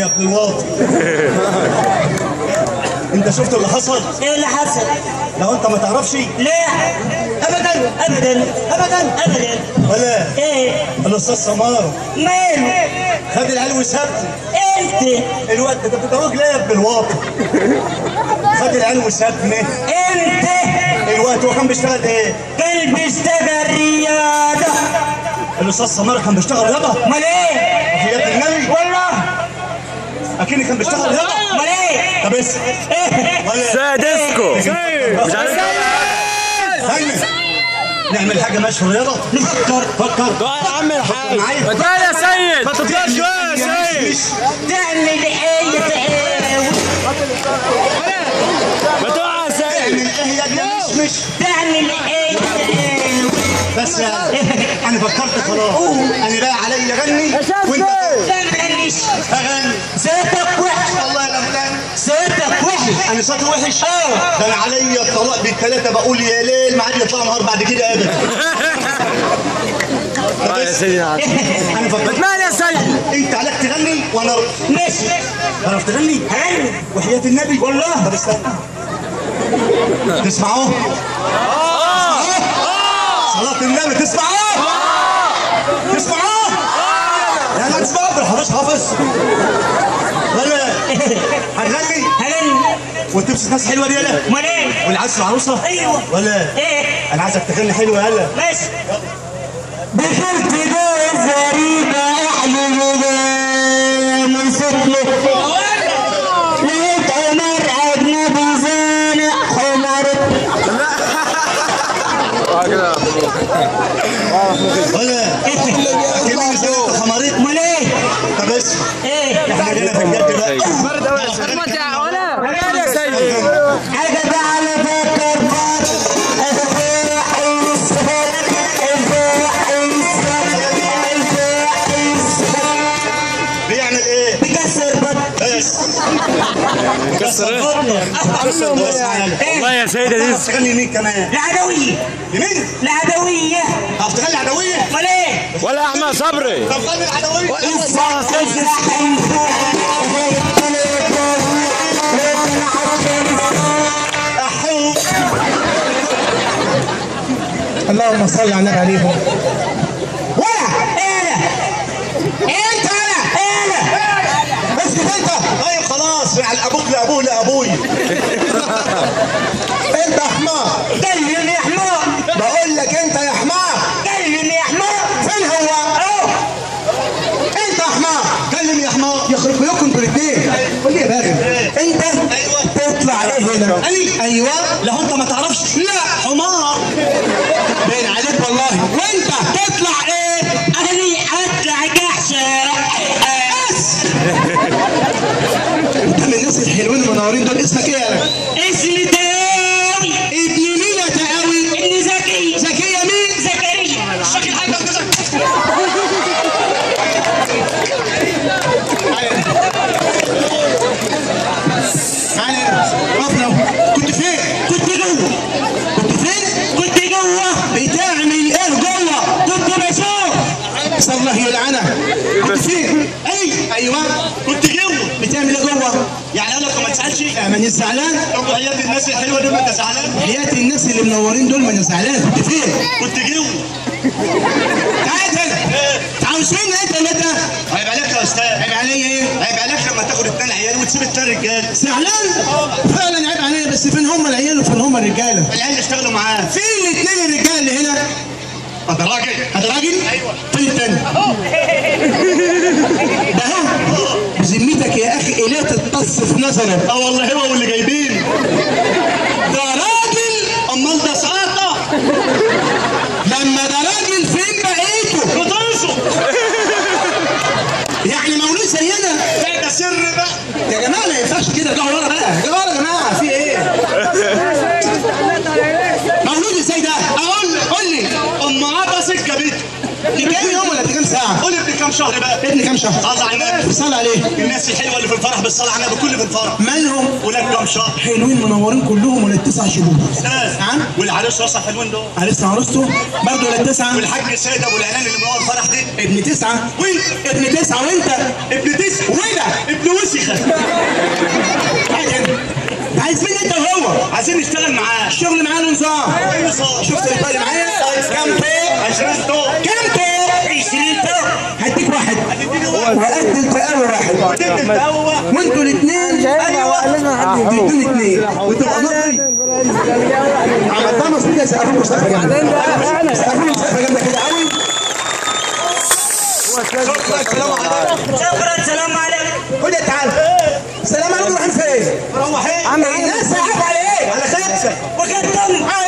يا ابن الواطي انت شفت اللي حصل ايه اللي حصل؟ لو انت ما تعرفش لا ابدا ابدا ابدا ابدا ولا ايه الاستاذ سماره ماله خد العيال وسابني انت الوقت انت بتتوج ليه يا ابن الواطي خد العيال وسابني انت الوقت هو كان بيشتغل ايه كان بيشتغل رياضه الاستاذ سماره كان بيشتغل رياضه امال ايه؟ في يد النبي والله اكيد كان بيشتغل رياضه امال ايه؟ طب اسمع ايه؟ ولا سادسكو مش عارف استنى نعمل حاجه ماشي في الرياضه فكر فكر يا عم الحاج معايا تعال يا سيد ما تطلعش شويه يا سيد تعمل ايه تعاوي ما تقع يا سيد تعمل ايه يا ابني مش مش تعمل ايه تعاوي بس يعني انا فكرت خلاص انا بقى عليا اغني وانت لا معلش اغني صوتك وحش والله لا فلان صوتك وحش انا صوتي وحش اه ده انا عليا الطلاق بالثلاثه بقول يا ليل ما عاد يطلع نهار بعد كده ابدا تعال يا سيدي نعم. انا فكرت مال يا سيد انت عليك تغني وانا ماشي تعرف تغني هغني وحياة النبي والله. طب استنى تسمعوه صلاة النبي تسمعوه تسمعوه لا لا تسمعوه بالحفظ حافظ ولا هتغني هغني وتبسط ناس حلوه دي يلا امال ايه؟ والعسل عروسه ايوه ولا ايه؟ انا عايزك تغني حلوه يلا ماشي دخلت جوز غريبة أحلى من سكنة لقيت عمر أجنبي زانق حمر ولا كلمة زي حماريت أمال إيه؟ طب اسمع إيه؟ احنا جينا في الجد بقى مال يا سيد حاجة بقى على فكر بط الفرح السهل الفرح السهل الفرح السهل بيعمل ايه؟ بكسر بط بس كسر ايه بس معانا. والله يا سيدة دي تعرف تغني مين كمان؟ العدوية لمين؟ العدوية تعرف تغني عدوية؟ أمال إيه؟ ولا احمد صبري طب غني العدوية أحو اللهم صل على النبي عليهم ولا انا انت انا انا اسكت انت طيب خلاص على ابوك لابوه لابوي انت يا حمار كلم يا حمار بقول لك انت يا حمار كلم يا حمار فين هو اهو انت يا حمار كلم يا حمار يخرب بيوتكم انتوا الاثنين قول لي يا باغي انت ايوه تطلع ايه هنا أنا؟ ايوه لو انت ما تعرفش لا حمار باين عليك والله وانت تطلع ايه انا اطلع جحشه انت من الناس الحلوين المنورين دول اسمك ايه يا اسمي تاوي ابن مين يا تقاوي ابن زكي زكيه مين زكريا شكل حاجه معانا رفنا كنت فين كنت جوه كنت فين كنت جوه بتعمل ايه جوه كنت بشوف صلى الله يلعنها كنت فين اي ايوه كنت جوه بتعمل ايه جوه يعني انا ما تسالش يا من الزعلان طب وحياة الناس الحلوه دي ما انت زعلان حياة الناس اللي منورين دول ما انا زعلان كنت فين كنت جوه تعال هنا عاوز مين انت اللي انت عيب عليك يا استاذ عيب عليا ايه عيب عليك لما تاخد اتنين عيال وتسيب التاني رجال زعلان فعلا عيب عليا بس فين هم العيال وفين هم الرجاله العيال اللي اشتغلوا معاه فين الاثنين الرجال اللي هنا انت راجل هذا راجل ايوه فين التاني ده هو بذمتك يا اخي اله تتص في نظرك اه والله هو واللي جايبين ده راجل امال ده سقطه لما ده راجل فين بقيته بطرسه يعني مولود زينا ده ده سر بقى يا جماعه ما ينفعش كده ده ورا بقى ده ورا يا جماعه في ايه مولود ازاي ده اقول لك قول لي ام عبس جابته دي كام يوم ولا دي كام ساعه قول ابن كام شهر بقى ابن كام شهر صلى على النبي صلى عليه الناس الحلوه اللي في الفرح بالصلاه على النبي كل في الفرح مالهم ولاد كام شهر حلوين منورين كلهم ولا تسع شهور استاذ نعم والعريس راسه حلوين دول عرسنا عروسته برضه ولا تسعة والحاج سيد ابو العنان اللي منور الفرح دي ابن تسعة وانت ابن تسعة وانت ابن تسع وده ابن وسخه تعال هنا. عايز مين انت وهو عايزين نشتغل معاه الشغل معاه له نظام ايه صار شفت الفرق معايا كام طوق 20 طوق كام طوق 20 طوق هديك واحد وقد التقاوى واحد تدي التقوى وانتوا الاثنين ايوه تدوني اثنين وتبقى نظري عملتها مظبوط يا سقفوا سقفه جامده سقفوا سقفه جامده كده قوي السلام عليكم شكرا سلام عليكم خد يا تعالى السلام عليكم رايحين فين؟ روح ايه الناس عيب عليك على خمسه وقدم